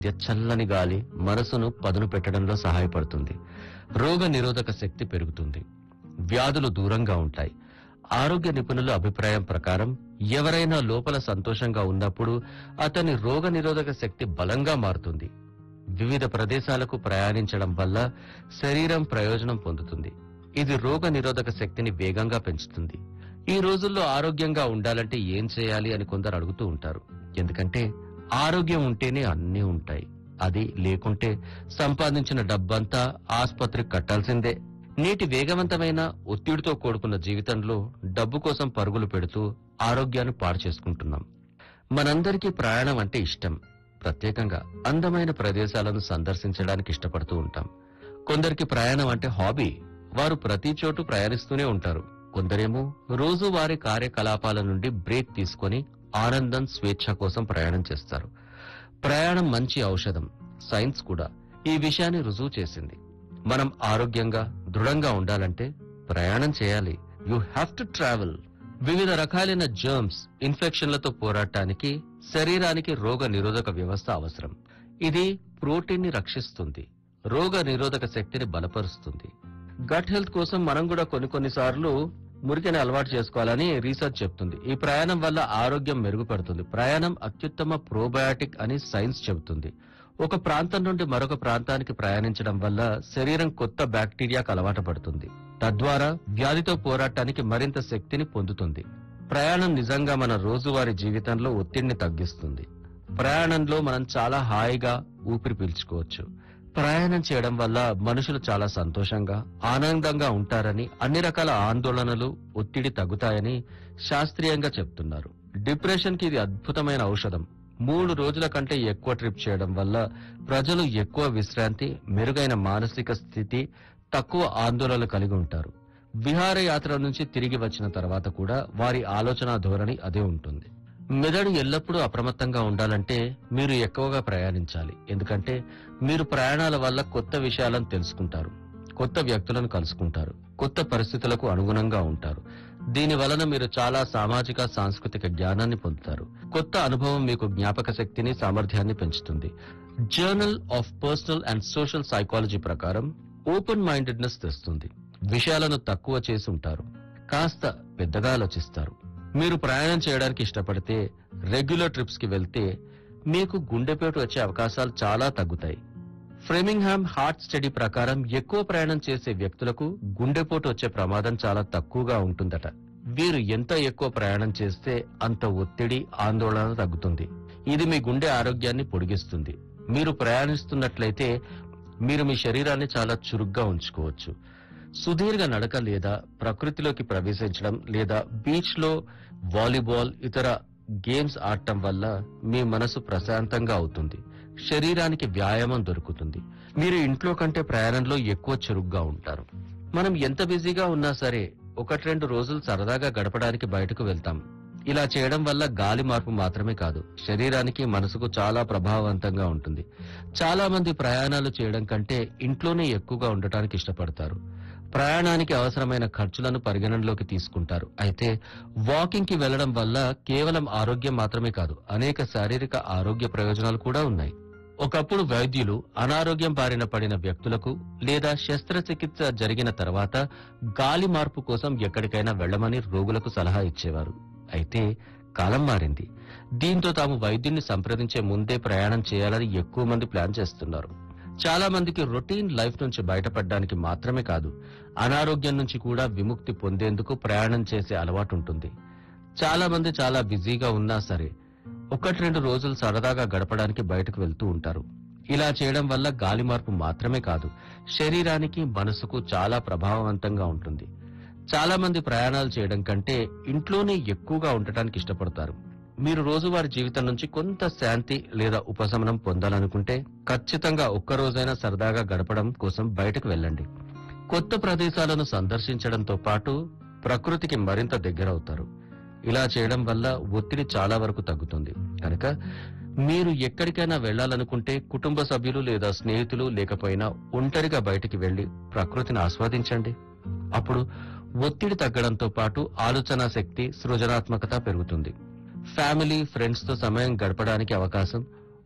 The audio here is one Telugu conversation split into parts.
మధ్య చల్లని గాలి మనసును పదును పెట్టడంలో సహాయపడుతుంది రోగ నిరోధక శక్తి పెరుగుతుంది వ్యాధులు దూరంగా ఉంటాయి ఆరోగ్య నిపుణుల అభిప్రాయం ప్రకారం ఎవరైనా లోపల సంతోషంగా ఉన్నప్పుడు అతని రోగ నిరోధక శక్తి బలంగా మారుతుంది వివిధ ప్రదేశాలకు ప్రయాణించడం వల్ల శరీరం ప్రయోజనం పొందుతుంది ఇది రోగ నిరోధక శక్తిని వేగంగా పెంచుతుంది ఈ రోజుల్లో ఆరోగ్యంగా ఉండాలంటే ఏం చేయాలి అని కొందరు అడుగుతూ ఉంటారు ఎందుకంటే ఆరోగ్యం ఉంటేనే అన్నీ ఉంటాయి అది లేకుంటే సంపాదించిన డబ్బంతా ఆసుపత్రికి కట్టాల్సిందే నేటి వేగవంతమైన ఒత్తిడితో కూడుకున్న జీవితంలో డబ్బు కోసం పరుగులు పెడుతూ ఆరోగ్యాన్ని పాడు చేసుకుంటున్నాం మనందరికీ ప్రయాణం అంటే ఇష్టం ప్రత్యేకంగా అందమైన ప్రదేశాలను సందర్శించడానికి ఇష్టపడుతూ ఉంటాం కొందరికి ప్రయాణం అంటే హాబీ వారు ప్రతి చోటు ప్రయాణిస్తూనే ఉంటారు కొందరేమో రోజువారీ కార్యకలాపాల నుండి బ్రేక్ తీసుకొని ఆనందం స్వేచ్ఛ కోసం ప్రయాణం చేస్తారు ప్రయాణం మంచి ఔషధం సైన్స్ కూడా ఈ విషయాన్ని రుజువు చేసింది మనం ఆరోగ్యంగా దృఢంగా ఉండాలంటే ప్రయాణం చేయాలి యు హ్యావ్ టు ట్రావెల్ వివిధ రకాలైన జర్మ్స్ ఇన్ఫెక్షన్లతో పోరాటానికి శరీరానికి రోగ నిరోధక వ్యవస్థ అవసరం ఇది ప్రోటీన్ ని రక్షిస్తుంది రోగ నిరోధక శక్తిని బలపరుస్తుంది గట్ హెల్త్ కోసం మనం కూడా కొన్ని కొన్నిసార్లు మురికిని అలవాటు చేసుకోవాలని రీసెర్చ్ చెప్తుంది ఈ ప్రయాణం వల్ల ఆరోగ్యం మెరుగుపడుతుంది ప్రయాణం అత్యుత్తమ ప్రోబయాటిక్ అని సైన్స్ చెబుతుంది ఒక ప్రాంతం నుండి మరొక ప్రాంతానికి ప్రయాణించడం వల్ల శరీరం కొత్త బ్యాక్టీరియాకు అలవాటు పడుతుంది తద్వారా వ్యాధితో పోరాటానికి మరింత శక్తిని పొందుతుంది ప్రయాణం నిజంగా మన రోజువారీ జీవితంలో ఒత్తిడిని తగ్గిస్తుంది ప్రయాణంలో మనం చాలా హాయిగా ఊపిరి పీల్చుకోవచ్చు ప్రయాణం చేయడం వల్ల మనుషులు చాలా సంతోషంగా ఆనందంగా ఉంటారని అన్ని రకాల ఆందోళనలు ఒత్తిడి తగ్గుతాయని శాస్త్రీయంగా చెప్తున్నారు డిప్రెషన్ కి ఇది అద్భుతమైన ఔషధం మూడు రోజుల కంటే ఎక్కువ ట్రిప్ చేయడం వల్ల ప్రజలు ఎక్కువ విశ్రాంతి మెరుగైన మానసిక స్థితి తక్కువ ఆందోళనలు కలిగి ఉంటారు విహారయాత్ర నుంచి తిరిగి వచ్చిన తర్వాత కూడా వారి ఆలోచన ధోరణి అదే ఉంటుంది మెదడు ఎల్లప్పుడూ అప్రమత్తంగా ఉండాలంటే మీరు ఎక్కువగా ప్రయాణించాలి ఎందుకంటే మీరు ప్రయాణాల వల్ల కొత్త విషయాలను తెలుసుకుంటారు కొత్త వ్యక్తులను కలుసుకుంటారు కొత్త పరిస్థితులకు అనుగుణంగా ఉంటారు దీని వలన మీరు చాలా సామాజిక సాంస్కృతిక జ్ఞానాన్ని పొందుతారు కొత్త అనుభవం మీకు జ్ఞాపక శక్తిని సామర్థ్యాన్ని పెంచుతుంది journal of personal and social psychology ప్రకారం ఓపెన్ మైండెడ్నెస్ తెస్తుంది విషయాలను తక్కువ చేసి ఉంటారు కాస్త పెద్దగా ఆలోచిస్తారు మీరు ప్రయాణం చేయడానికి ఇష్టపడితే రెగ్యులర్ ట్రిప్స్ కి వెళ్తే మీకు గుండెపోటు వచ్చే అవకాశాలు చాలా తగ్గుతాయి ఫ్రెమింగ్హామ్ హార్ట్ స్టడీ ప్రకారం ఎక్కువ ప్రయాణం చేసే వ్యక్తులకు గుండెపోటు వచ్చే ప్రమాదం చాలా తక్కువగా ఉంటుందట వీరు ఎంత ఎక్కువ ప్రయాణం చేస్తే అంత ఒత్తిడి ఆందోళన తగ్గుతుంది ఇది మీ గుండె ఆరోగ్యాన్ని పొడిగిస్తుంది మీరు ప్రయాణిస్తున్నట్లయితే మీరు మీ శరీరాన్ని చాలా చురుగ్గా ఉంచుకోవచ్చు సుదీర్ఘ నడక లేదా ప్రకృతిలోకి ప్రవేశించడం లేదా బీచ్ లో వాలీబాల్ ఇతర గేమ్స్ ఆడటం వల్ల మీ మనసు ప్రశాంతంగా అవుతుంది శరీరానికి వ్యాయామం దొరుకుతుంది మీరు ఇంట్లో కంటే ప్రయాణంలో ఎక్కువ చురుగ్గా ఉంటారు మనం ఎంత బిజీగా ఉన్నా సరే ఒకటి రెండు రోజులు సరదాగా గడపడానికి బయటకు వెళ్తాం ఇలా చేయడం వల్ల గాలి మార్పు మాత్రమే కాదు శరీరానికి మనసుకు చాలా ప్రభావవంతంగా ఉంటుంది చాలా మంది ప్రయాణాలు చేయడం కంటే ఇంట్లోనే ఎక్కువగా ఉండటానికి ఇష్టపడతారు ప్రయాణానికి అవసరమైన ఖర్చులను పరిగణనలోకి తీసుకుంటారు అయితే వాకింగ్ కి వెళ్లడం వల్ల కేవలం ఆరోగ్యం మాత్రమే కాదు అనేక శారీరక ఆరోగ్య ప్రయోజనాలు కూడా ఉన్నాయి ఒకప్పుడు వైద్యులు అనారోగ్యం బారిన పడిన వ్యక్తులకు లేదా శస్త్రచికిత్స జరిగిన తర్వాత గాలి మార్పు కోసం ఎక్కడికైనా వెళ్లమని రోగులకు సలహా ఇచ్చేవారు అయితే కాలం మారింది దీంతో తాము వైద్యున్ని సంప్రదించే ముందే ప్రయాణం చేయాలని ఎక్కువ మంది ప్లాన్ చేస్తున్నారు చాలా మందికి రొటీన్ లైఫ్ నుంచి బయటపడడానికి మాత్రమే కాదు అనారోగ్యం నుంచి కూడా విముక్తి పొందేందుకు ప్రయాణం చేసే అలవాటు ఉంటుంది చాలా మంది చాలా బిజీగా ఉన్నా సరే ఒకటి రెండు రోజులు సరదాగా గడపడానికి బయటకు వెళ్తూ ఉంటారు ఇలా చేయడం వల్ల గాలి మార్పు మాత్రమే కాదు శరీరానికి మనసుకు చాలా ప్రభావవంతంగా ఉంటుంది చాలా మంది ప్రయాణాలు చేయడం కంటే ఇంట్లోనే ఎక్కువగా ఉండటానికి ఇష్టపడతారు మీరు రోజువారీ జీవితం నుంచి కొంత శాంతి లేదా ఉపశమనం పొందాలనుకుంటే ఖచ్చితంగా ఒక్క రోజైనా సరదాగా గడపడం కోసం బయటకు వెళ్ళండి కొత్త ప్రదేశాలను సందర్శించడంతో పాటు ప్రకృతికి మరింత దగ్గరవుతారు ఇలా చేయడం వల్ల ఒత్తిడి చాలా వరకు తగ్గుతుంది కనుక మీరు ఎక్కడికైనా వెళ్లాలనుకుంటే కుటుంబ సభ్యులు లేదా స్నేహితులు లేకపోయినా ఒంటరిగా బయటికి వెళ్లి ప్రకృతిని ఆస్వాదించండి అప్పుడు ఒత్తిడి తగ్గడంతో పాటు ఆలోచన శక్తి సృజనాత్మకత పెరుగుతుంది ఫ్యామిలీ ఫ్రెండ్స్ తో సమయం గడపడానికి అవకాశం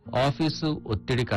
ఆఫీసు ఒత్తిడి